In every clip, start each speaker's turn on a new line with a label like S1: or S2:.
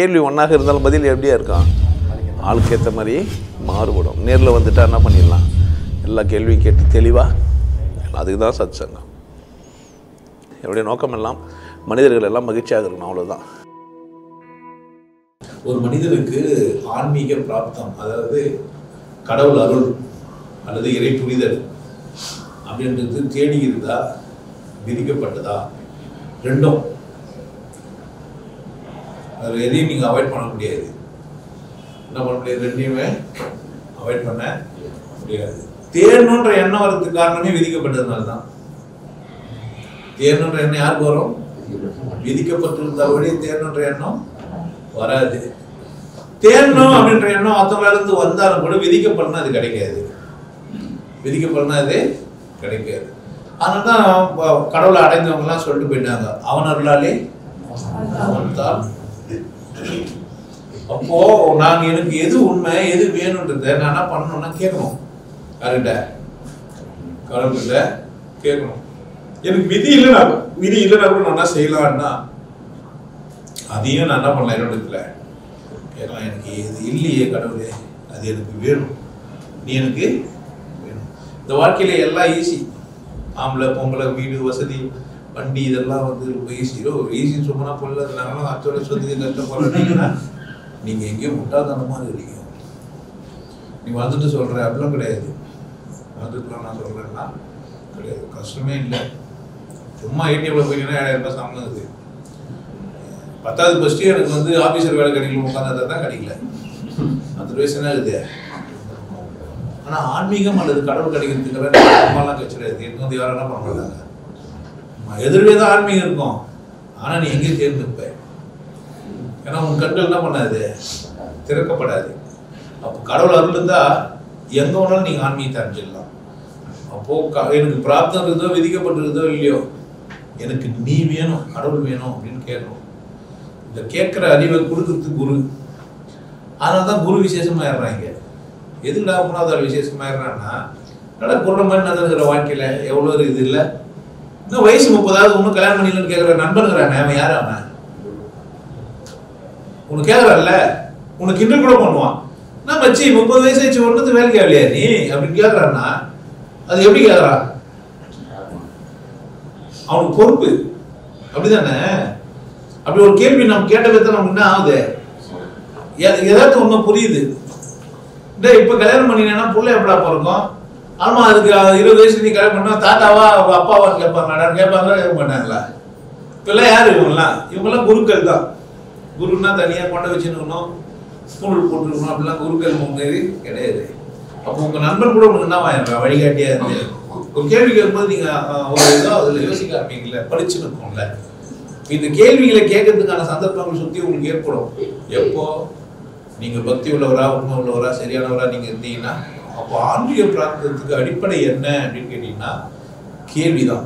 S1: கேள்வி ஒன்றாக இருந்தாலும் பதில் எப்படியா இருக்கும் ஆளுக்கு ஏற்ற மாதிரி மாறுபடும் நேரில் வந்துட்டா என்ன பண்ணிடலாம் எல்லா கேள்வியும் கேட்டு தெளிவாக அதுக்கு தான் சத் சங்கம் என்னுடைய நோக்கம் எல்லாம் மனிதர்கள் எல்லாம் மகிழ்ச்சியாக இருக்கணும் அவ்வளோதான்
S2: ஒரு மனிதனுக்கு ஆன்மீக பிராப்தம் அதாவது கடவுள் அருள் அல்லது இறை புரிதல் அப்படின்றது தேடி இருந்தா விதிக்கப்பட்டதா ரெண்டும் அது எதையும் நீங்கள் அவாய்ட் பண்ண முடியாது என்ன பண்ண முடியாது ரெண்டையுமே அவாய்ட் பண்ண முடியாது தேடணுன்ற எண்ணம் வரதுக்கு காரணமே விதிக்கப்பட்டதுனால தான் தேடணுன்ற எண்ணம் யாருக்கு வரும் விதிக்கப்பட்டிருந்தபடி தேடணுன்ற எண்ணம் வராது தேடணும் அப்படின்ற எண்ணம் மற்றவங்களால இருந்து வந்தாலும் கூட விதிக்கப்படணும் அது கிடைக்காது விதிக்கப்படணும் அது கிடைக்காது அதனால தான் ப- கடவுளை அடைஞ்சவங்கலாம் சொல்லிட்டு போயிட்டாங்க அவன் அருளாலே அவன் தான் அப்போ நான் எனக்கு எது உண்மை எது வேணுன்றத நான் என்ன பண்ணணும்னா கேட்கணும் யாருகிட்ட கடவுள்கிட்ட கேட்கணும் எனக்கு விதி இல்லைனா விதி இல்லைனா கூட நான் என்ன செய்யலாம்னா அதையும் நான் என்ன பண்ணலாம் என்னோட இதுல கேட்கலாம் எனக்கு இது இல்லையே கடவுளே அது எனக்கு வேணும் நீ எனக்கு வேணும் இந்த வாழ்க்கையில எல்லாம் ஈஸி ஆம்பளை பொம்பளை வீடு வசதி வண்டி இதெல்லாம் வந்து ரொம்ப ஈஸி ஈஸின்னு சொன்னா பொருள் நாங்களாம் அச்சோட சொத்துக்கு கஷ்டப்படுறீங்கன்னா நீங்க எங்கேயும் முட்டாள்தனமா இருக்கீங்க நீ வந்துட்டு சொல்ற அப்படிலாம் கிடையாது வந்துட்டுலாம் நான் சொல்றேன்னா கிடையாது கஷ்டமே இல்லை சும்மா ஏடிஎம்ல போயிங்கன்னா ஏழாயிரம் ரூபாய் சம்பளம் இருக்குது பத்தாவது ஃபஸ்ட்டு எனக்கு வந்து ஆஃபீஸர் வேலை கிடைக்கல உட்காந்தா தான் கிடைக்கல அந்த வயசு என்ன இருக்குது ஆனால் ஆன்மீகம் அல்லது கடவுள் கிடைக்கிறதுக்கு அம்மாலாம் கச்சிடாது எனக்கு வந்து யாரும் என்ன பண்ண மாட்டாங்க ஆமா, எதிர்வே தான் ஆன்மீகம் இருக்கும் ஆனால் நீ எங்கேயும் தேர்ந்தெடுப்ப ஏன்னா உன் கண்கள் என்ன பண்ணாது திறக்கப்படாது அப்போ கடவுள் அருள் இருந்தா எங்க வேணாலும் நீங்க ஆன்மீகத்தை அடைஞ்சிடலாம் அப்போ க- எனக்கு பிரார்த்தனை இருக்குதோ விதிக்கப்பட்டிருக்குதோ இல்லையோ எனக்கு நீ வேணும் கடவுள் வேணும் அப்படின்னு கேட்கணும் இந்த கேட்குற அறிவை கொடுக்கறதுக்கு குரு அதனால தான் குரு விசேஷமாயிடுறாங்க எதுக்குடா மூணாவது ஆள் விசேஷமாயிடுறான்னா என்னடா குருட மாதிரி நடந்துக்கிற வாழ்க்கையில எவ்வளோ ஒரு இது இல்லை இன்னும் வயசு முப்பதாவது ஒன்றும் கல்யாணம் பண்ணிக்கலன்னு கேட்குற நண்பனுங்கிறானே அவன் யார் அவன் உனக்கு கேட்குறல்ல உனக்கு கிண்டல் கூட பண்ணுவான் நான் மச்சி முப்பது வயசு ஆச்சு ஒன்றுக்கு வேலைக்கு ஆகலையா நீ அப்படின்னு கேட்குறான்னா அது எப்படி கேட்குறான் அவனுக்கு பொறுப்பு அப்படிதானே அப்படி ஒரு கேள்வி நம்ம கேட்ட விதத்தை நமக்கு என்ன ஆகுது எ- எதாச்சும் ஒன்றும் புரியுது டேய் இப்போ கல்யாணம் பண்ணினா புள்ள எப்படா பிறக்கும் ஆமா அதுக்கு அஹ், இருபது வயசு நீ கல்யாணம் பண்ணா தாத்தாவா அவ அப்பாவான்னு கேட்பாங்க கேட்பாங்களா கேட்க மாட்டாங்களா இப்பெல்லாம் யாரு இவங்கெல்லாம் இவங்கெல்லாம் குருக்கள் தான் குருன்னா தனியா கொண்ட வச்சுருக்கணும் ஸ்கூல் போட்டுருக்கணும் அப்படிலாம் குருக்கள் முன்னேறி கிடையாது அப்போ உங்க நண்பன் கூட உங்களுக்கு என்ன வாங்கிடுறா வழிகாட்டியா இருந்து ஒரு கேள்வி கேட்கும்போது நீங்க அஹ், ஒரு இதோ அதுல யோசிக்க ஆரம்பிக்கல படிச்சு இருக்கோம்ல இந்த கேள்விகளை கேட்கறதுக்கான சந்தர்ப்பங்கள் சுத்தி உங்களுக்கு ஏற்படும் எப்போ நீங்க பக்தி உள்ளவரா உண்மை உள்ளவரா சரியானவரா நீங்க இருந்தீங்கன்னா அப்போ ஆன்மீக பிரார்த்தத்துக்கு அடிப்படை என்ன அப்படின்னு கேட்டீங்கன்னா கேள்விதான்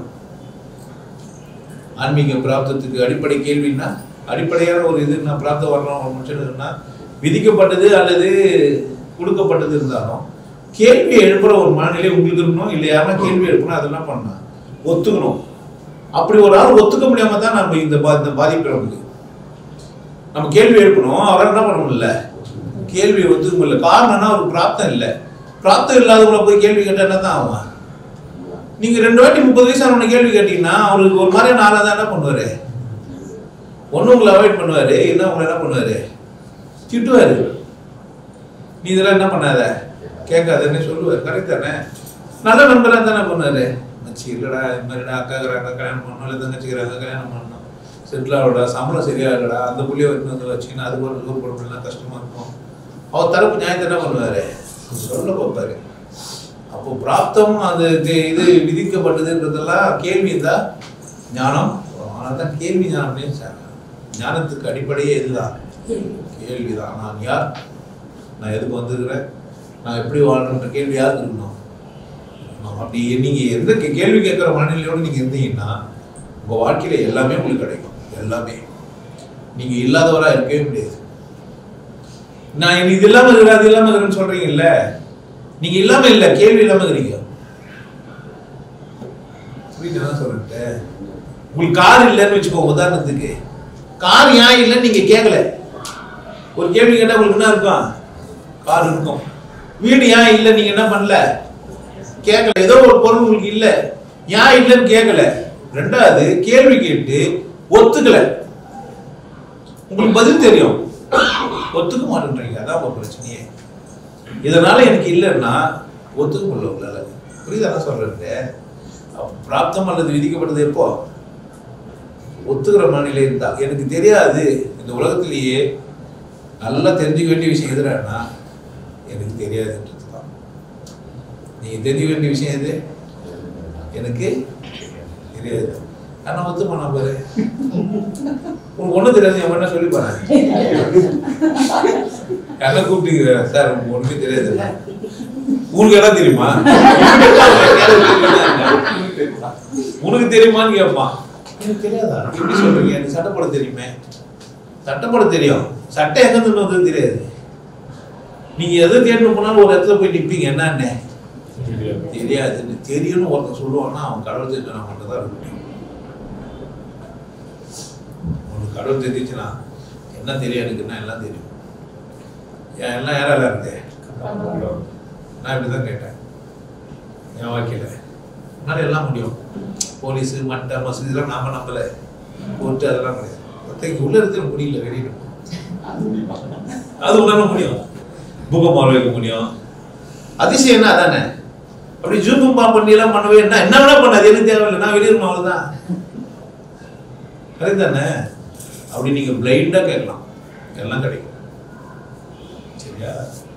S2: ஆன்மீக பிராப்தத்துக்கு அடிப்படை கேள்வின்னா அடிப்படையான ஒரு இது நான் பிராப்தம் வரணும் ஒரு மனுஷனுக்குன்னா விதிக்கப்பட்டது அல்லது கொடுக்கப்பட்டது இருந்தாலும் கேள்வி எழுப்புற ஒரு மனநிலை உங்களுக்கு இருக்கணும் இல்லை யாருன்னா கேள்வி எழுப்பணும் அதெல்லாம் பண்ணணும் ஒத்துக்கணும் அப்படி ஒரு ஆள் ஒத்துக்க முடியாம தான் நம்ம இந்த பா இந்த பாதிப்பு நமக்கு நம்ம கேள்வி எழுப்பணும் அவரால் என்ன பண்ண முடியல கேள்வி ஒத்துக்க முடியல காரணம்னா ஒரு பிராப்தம் இல்லை பிராப்தம் இல்லாதவங்கள போய் கேள்வி கேட்டா என்ன தான் ஆகும் நீங்க ரெண்டு வாட்டி முப்பது வயசு ஆனவனை கேள்வி கேட்டீங்கன்னா அவருக்கு ஒரு மாதிரியான ஆளா தான் என்ன பண்ணுவாரு ஒண்ணு உங்களை அவாய்ட் பண்ணுவாரு என்ன உங்களை என்ன பண்ணுவாரு திட்டுவாரு நீ இதெல்லாம் என்ன பண்ணாத கேட்காதன்னு சொல்லுவாரு கரெக்ட் தானே நல்ல நண்பரா தானே பண்ணாரு மச்சி இல்லடா இது மாதிரிடா அக்காக்குறாங்க கல்யாணம் பண்ணணும் இல்லை தங்கச்சிக்கிறாங்க கல்யாணம் பண்ணணும் செட்டில் ஆகடா சம்பளம் சரியா இல்லடா அந்த புள்ளிய வந்து வந்து வச்சுக்கின்னு அது ஒரு ஊர் போடலாம் கஷ்டமா இருக்கும் அவர் தரப்பு நியாயத்தை என்ன பண்ணுவாரு சொல்ல பார்ப்பாரு அப்போ பிராப்தம் அது இது- இது விதிக்கப்பட்டதுன்றதெல்லாம் கேள்வி தான் ஞானம் அதனால தான் கேள்வி ஞானம்னே சொல்றாங்க. ஞானத்துக்கு அடிப்படையே இதுதான் கேள்விதான் நான் யார் நான் எதுக்கு வந்திருக்கிறேன் நான் எப்படி வாழணுன்ற கேள்வி யாருக்கு இருக்கணும் ஆமா, அப்படி நீங்க எந்த கே- கேள்வி கேட்குற மனநிலையோட நீங்க இருந்தீங்கன்னா உங்க வாழ்க்கையில எல்லாமே உங்களுக்கு கிடைக்கும் எல்லாமே நீங்க இல்லாதவரா இருக்கவே முடியாது நான் எனக்கு இது இல்லாம இருக்கிறேன் அது இல்லாம இருக்கிறேன்னு சொல்றீங்கல்ல நீங்க இல்லாம இல்ல கேள்வி இல்லாம இருக்கிறீங்க புரியுது என்ன சொல்றேன் உங்களுக்கு கார் இல்லைன்னு வச்சுக்கோங்க உதாரணத்துக்கு கார் ஏன் இல்லைன்னு நீங்க கேட்கல ஒரு கேள்வி கேட்டா உங்களுக்கு என்ன இருக்கும் கார் இருக்கும் வீடு ஏன் இல்லை நீங்க என்ன பண்ணல கேட்கல ஏதோ ஒரு பொருள் உங்களுக்கு இல்லை ஏன் இல்லைன்னு கேட்கல ரெண்டாவது கேள்வி கேட்டு ஒத்துக்கல உங்களுக்கு பதில் தெரியும் ஒத்துக்க மாட்டேன்றீங்க அதான் உங்க பிரச்சனையே இதனால எனக்கு இல்லைன்னா ஒத்துக்க முடியல உங்களால புரியுதா என்ன சொல்றேன் பிராப்தம் அல்லது விதிக்கப்பட்டது எப்போ ஒத்துக்கிற மனநிலை இருந்தா எனக்கு தெரியாது இந்த உலகத்திலேயே நல்லா தெரிஞ்சுக்க வேண்டிய விஷயம் எதுனா எனக்கு தெரியாதுன்றது தான் நீங்க தெரிஞ்சுக்க வேண்டிய விஷயம் எது எனக்கு தெரியாது ஆனா ஒத்துமா பாரு உனக்கு ஒண்ணும் தெரியாது என் என்ன சொல்லி பாரு என்ன கூப்பிட்டு சார் உங்களுக்கு ஒண்ணுமே தெரியாது உங்களுக்கு எல்லாம் தெரியுமா உனக்கு தெரியுமான்னு கேட்பான் எனக்கு தெரியாதா எப்படி சொல்றீங்க எனக்கு சட்டை போட தெரியுமே சட்டை போட தெரியும் சட்டை எங்க இருந்து வந்தது தெரியாது நீங்க எதை தேடணும் போனாலும் ஒரு இடத்துல போய் நிப்பீங்க என்னன்னு தெரியாதுன்னு தெரியும்னு ஒருத்தன் சொல்லுவான்னா அவன் கடவுள் தெரிஞ்சவனா மட்டும் தான் இருக்க முடியும் உனக்கு கடவுள் தெரிஞ்சுச்சுன்னா என்ன தெரியும் எனக்குன்னா எல்லாம் தெரியும் ஏன் எல்லாம் யாரால இருந்தேன் நான் இப்படி தான் கேட்டேன் என் வாழ்க்கையில் என்னால் எல்லாம் முடியும் போலீஸு மட்டை மசூதி இதெல்லாம் நாம நம்பல கோர்ட்டு அதெல்லாம் கிடையாது ஒருத்தங்க உள்ள இருக்கிற முடியல வெளியில அது உணர முடியும் பூகம்பம் வைக்க முடியும் அதிசயம் என்ன அதானே அப்படி ஜூகும்பா பண்ணி எல்லாம் பண்ணவே என்ன என்ன வேணா பண்ணாது எனக்கு தேவையில்லை நான் வெளியிருக்கணும் அவ்வளவுதான் கரெக்ட் தானே அப்படி நீங்க பிளைண்டா கேட்கலாம் எல்லாம் கிடைக்கும் சரியா